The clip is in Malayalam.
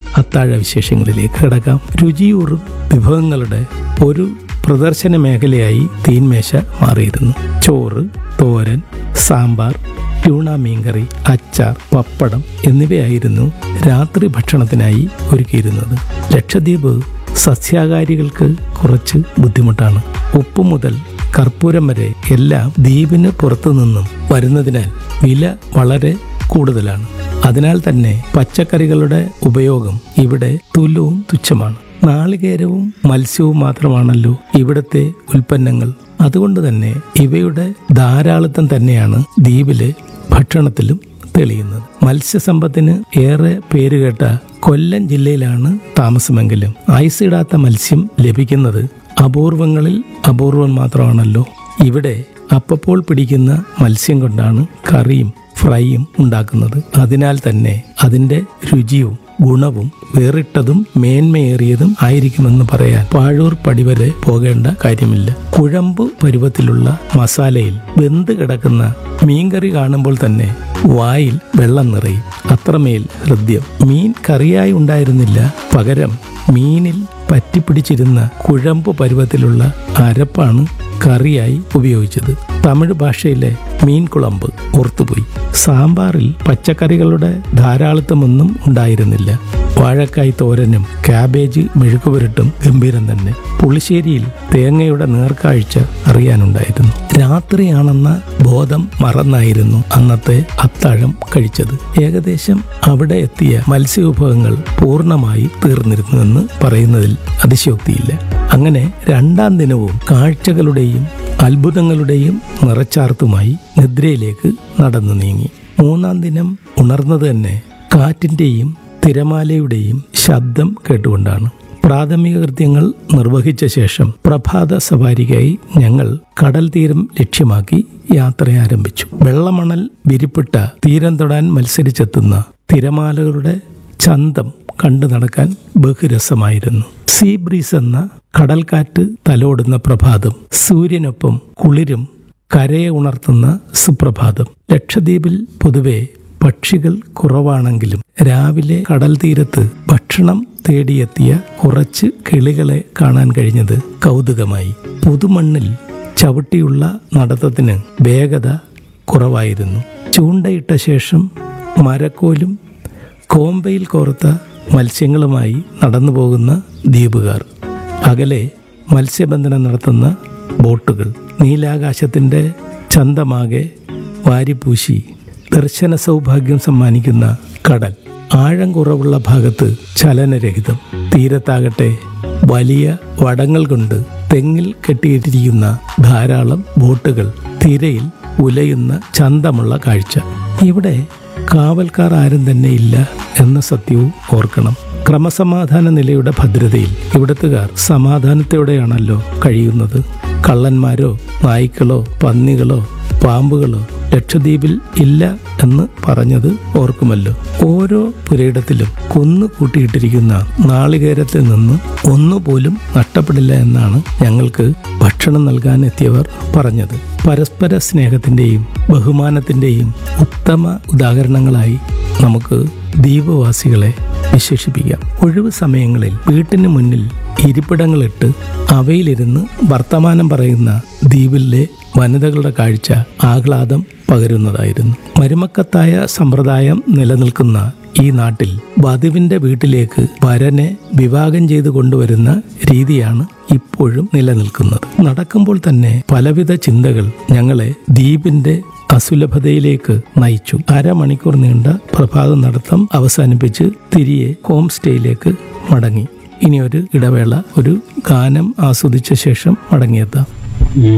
അത്താഴ വിശേഷങ്ങളിലേക്ക് കിടക്കാം രുചിയൂറും വിഭവങ്ങളുടെ ഒരു പ്രദർശന മേഖലയായി തീൻമേശ മാറിയിരുന്നു ചോറ് തോരൻ സാമ്പാർ ട്യൂണ മീൻകറി അച്ചാർ പപ്പടം എന്നിവയായിരുന്നു രാത്രി ഭക്ഷണത്തിനായി ഒരുക്കിയിരുന്നത് ലക്ഷദ്വീപ് സസ്യാഹാരികൾക്ക് കുറച്ച് ബുദ്ധിമുട്ടാണ് ഉപ്പ് മുതൽ കർപ്പൂരം വരെ എല്ലാം ദ്വീപിന് പുറത്തു നിന്നും വരുന്നതിനാൽ വില വളരെ കൂടുതലാണ് അതിനാൽ തന്നെ പച്ചക്കറികളുടെ ഉപയോഗം ഇവിടെ തുലവും തുച്ഛമാണ് നാളികേരവും മത്സ്യവും മാത്രമാണല്ലോ ഇവിടുത്തെ ഉൽപ്പന്നങ്ങൾ അതുകൊണ്ട് തന്നെ ഇവയുടെ ധാരാളിത്തം തന്നെയാണ് ദ്വീപിലെ ഭക്ഷണത്തിലും തെളിയുന്നത് മത്സ്യസമ്പത്തിന് ഏറെ പേരുകേട്ട കൊല്ലം ജില്ലയിലാണ് താമസമെങ്കിലും ഐസിടാത്ത മത്സ്യം ലഭിക്കുന്നത് അപൂർവങ്ങളിൽ അപൂർവം മാത്രമാണല്ലോ ഇവിടെ അപ്പപ്പോൾ പിടിക്കുന്ന മത്സ്യം കൊണ്ടാണ് കറിയും ഫ്രൈയും ഉണ്ടാക്കുന്നത് അതിനാൽ തന്നെ അതിന്റെ രുചിയും ഗുണവും വേറിട്ടതും മേന്മയേറിയതും ആയിരിക്കുമെന്ന് പറയാൻ പാഴൂർ പടി വരെ പോകേണ്ട കാര്യമില്ല കുഴമ്പ് പരുവത്തിലുള്ള മസാലയിൽ വെന്ത് കിടക്കുന്ന മീൻകറി കാണുമ്പോൾ തന്നെ വായിൽ വെള്ളം നിറയും അത്രമേൽ ഹൃദ്യം മീൻ കറിയായി ഉണ്ടായിരുന്നില്ല പകരം മീനിൽ പറ്റിപ്പിടിച്ചിരുന്ന കുഴമ്പ് പരുവത്തിലുള്ള അരപ്പാണ് കറിയായി ഉപയോഗിച്ചത് തമിഴ് ഭാഷയിലെ മീൻ കുളമ്പ് ഓർത്തുപോയി സാമ്പാറിൽ പച്ചക്കറികളുടെ ധാരാളിത്തമൊന്നും ഉണ്ടായിരുന്നില്ല വാഴക്കായ് തോരനും ക്യാബേജ് മെഴുക്കുപുരട്ടും ഗംഭീരം തന്നെ പുളിശ്ശേരിയിൽ തേങ്ങയുടെ നേർക്കാഴ്ച അറിയാനുണ്ടായിരുന്നു രാത്രിയാണെന്ന ബോധം മറന്നായിരുന്നു അന്നത്തെ അത്താഴം കഴിച്ചത് ഏകദേശം അവിടെ എത്തിയ മത്സ്യവിഭവങ്ങൾ പൂർണ്ണമായി തീർന്നിരുന്നുവെന്ന് പറയുന്നതിൽ അതിശയോക്തിയില്ല അങ്ങനെ രണ്ടാം ദിനവും കാഴ്ചകളുടെയും അത്ഭുതങ്ങളുടെയും നിറച്ചാർത്തുമായി നിദ്രയിലേക്ക് നടന്നു നീങ്ങി മൂന്നാം ദിനം ഉണർന്നത് തന്നെ കാറ്റിന്റെയും തിരമാലയുടെയും ശബ്ദം കേട്ടുകൊണ്ടാണ് പ്രാഥമിക കൃത്യങ്ങൾ നിർവഹിച്ച ശേഷം പ്രഭാത സവാരിക്കായി ഞങ്ങൾ കടൽ തീരം ലക്ഷ്യമാക്കി യാത്ര ആരംഭിച്ചു വെള്ളമണൽ വിരിപ്പിട്ട തീരം തൊടാൻ മത്സരിച്ചെത്തുന്ന തിരമാലകളുടെ ചന്തം കണ്ടു നടക്കാൻ ബഹുരസമായിരുന്നു സീ ബ്രീസ് എന്ന കടൽക്കാറ്റ് തലോടുന്ന പ്രഭാതം സൂര്യനൊപ്പം കുളിരും കരയെ ഉണർത്തുന്ന സുപ്രഭാതം ലക്ഷദ്വീപിൽ പൊതുവെ പക്ഷികൾ കുറവാണെങ്കിലും രാവിലെ കടൽ തീരത്ത് ഭക്ഷണം തേടിയെത്തിയ കുറച്ച് കിളികളെ കാണാൻ കഴിഞ്ഞത് കൗതുകമായി പുതുമണ്ണിൽ ചവിട്ടിയുള്ള നടത്തത്തിന് വേഗത കുറവായിരുന്നു ചൂണ്ടയിട്ട ശേഷം മരക്കോലും കോമ്പയിൽ കോർത്ത മത്സ്യങ്ങളുമായി നടന്നു പോകുന്ന ദ്വീപുകാർ അകലെ മത്സ്യബന്ധനം നടത്തുന്ന ബോട്ടുകൾ നീലാകാശത്തിൻ്റെ ചന്തമാകെ വാരിപ്പൂശി ദർശന സൗഭാഗ്യം സമ്മാനിക്കുന്ന കടൽ ആഴം കുറവുള്ള ഭാഗത്ത് ചലനരഹിതം തീരത്താകട്ടെ വലിയ വടങ്ങൾ കൊണ്ട് തെങ്ങിൽ കെട്ടിയിട്ടിരിക്കുന്ന ധാരാളം ബോട്ടുകൾ തിരയിൽ ഉലയുന്ന ചന്തമുള്ള കാഴ്ച ഇവിടെ കാവൽക്കാർ ആരും തന്നെ ഇല്ല എന്ന സത്യവും ഓർക്കണം ക്രമസമാധാന നിലയുടെ ഭദ്രതയിൽ ഇവിടത്തുകാർ സമാധാനത്തോടെയാണല്ലോ കഴിയുന്നത് കള്ളന്മാരോ നായ്ക്കളോ പന്നികളോ പാമ്പുകളോ ലക്ഷദ്വീപിൽ ഇല്ല എന്ന് പറഞ്ഞത് ഓർക്കുമല്ലോ ഓരോ പുരയിടത്തിലും കൊന്നു കൂട്ടിയിട്ടിരിക്കുന്ന നാളികേരത്തിൽ നിന്ന് ഒന്നുപോലും നഷ്ടപ്പെടില്ല എന്നാണ് ഞങ്ങൾക്ക് ഭക്ഷണം നൽകാൻ എത്തിയവർ പറഞ്ഞത് പരസ്പര സ്നേഹത്തിൻ്റെയും ബഹുമാനത്തിൻ്റെയും ഉത്തമ ഉദാഹരണങ്ങളായി നമുക്ക് ദ്വീപവാസികളെ വിശേഷിപ്പിക്കാം ഒഴിവ് സമയങ്ങളിൽ വീട്ടിന് മുന്നിൽ ഇരിപ്പിടങ്ങളിട്ട് അവയിലിരുന്ന് വർത്തമാനം പറയുന്ന ദ്വീപിലെ വനിതകളുടെ കാഴ്ച ആഹ്ലാദം പകരുന്നതായിരുന്നു മരുമക്കത്തായ സമ്പ്രദായം നിലനിൽക്കുന്ന ഈ നാട്ടിൽ വധുവിന്റെ വീട്ടിലേക്ക് വരനെ വിവാഹം ചെയ്തു കൊണ്ടുവരുന്ന രീതിയാണ് ഇപ്പോഴും നിലനിൽക്കുന്നത് നടക്കുമ്പോൾ തന്നെ പലവിധ ചിന്തകൾ ഞങ്ങളെ ദ്വീപിന്റെ അസുലഭതയിലേക്ക് നയിച്ചു അരമണിക്കൂർ നീണ്ട പ്രഭാത നടത്തം അവസാനിപ്പിച്ച് തിരികെ ഹോം സ്റ്റേയിലേക്ക് മടങ്ങി ഇനി ഒരു ഇടവേള ഒരു ഗാനം ആസ്വദിച്ച ശേഷം മടങ്ങിയെത്താം